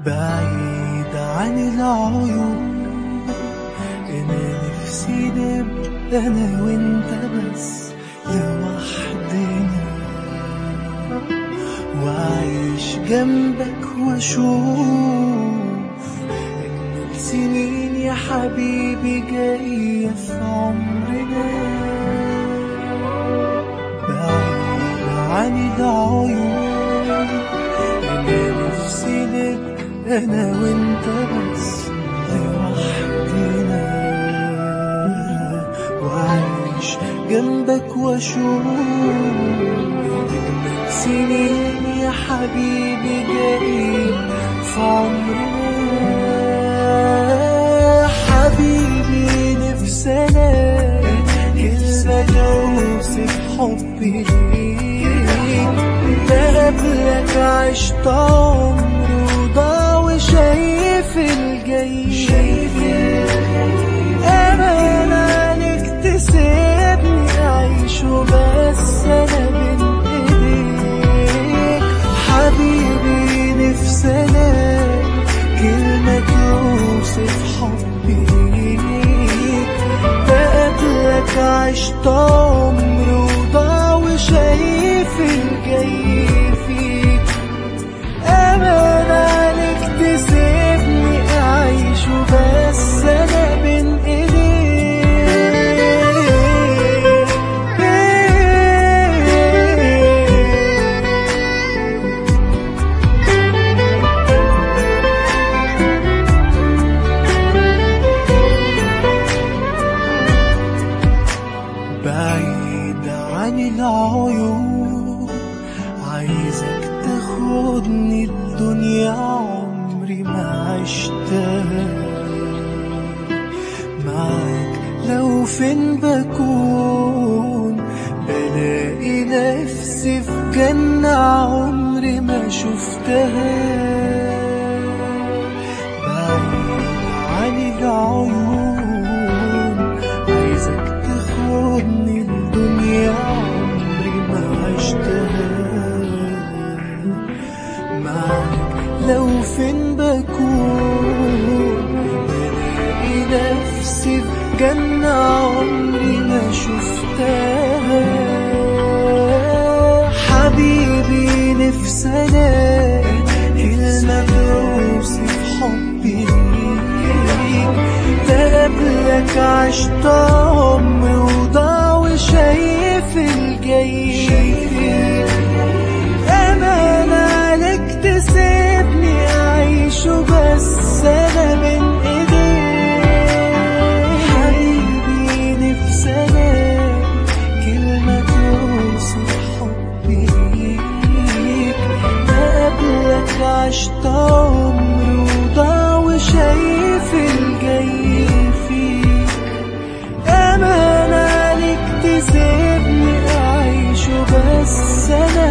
بعيد عن العيون انا نفسي نبقى انا وانت بس لوحدنا وعيش جنبك واشوف اجمل سنين يا حبيبي جاية في عمرنا بعيد عن العيون انا نفسي نبقى انا وانت بس لوحدنا وعيش جنبك واشوف اجمل سنين يا حبيبي جاي في عمرنا حبيبي نفسي الاقي كلمة توصف حبي ليك ده قبلك عشت عمري وضاع وشايف الجاي شايف أمان عليك تسيبني أعيش وبس أنا بين إيديك حبيبي نفسي ألاقي كلمة توصف حبي ليك بقابلك عشت عمري وضاع وشايف الجاي فيك أمان عليك تسيبني أعيش وبس أنا بين إيديك بعيد عن العيون عايزك تاخدني الدنيا عمري ما عشتها معاك لو فين بكون بلاقي نفسي في جنة عمري ما شفتها بعيد عن العيون عايزك تاخدني الدنيا عمري ما عشتها معاك لو فين بكون بلاقي نفسي في جنة عمري ما شفتها حبيبي نفسي الاقي كلمة توصف حبي ليك ده قبلك عشت عمري وضاع وشايف الجاي فيك أمان عليك تسيبني أعيش وبس أنا بين إيديك حبيبي نفسي ألاقي كلمة توصف حبي ليك قبلك عشت عمري وضاع وشايف الجاي فيك أمان عليك تسيبني أعيش وبس أنا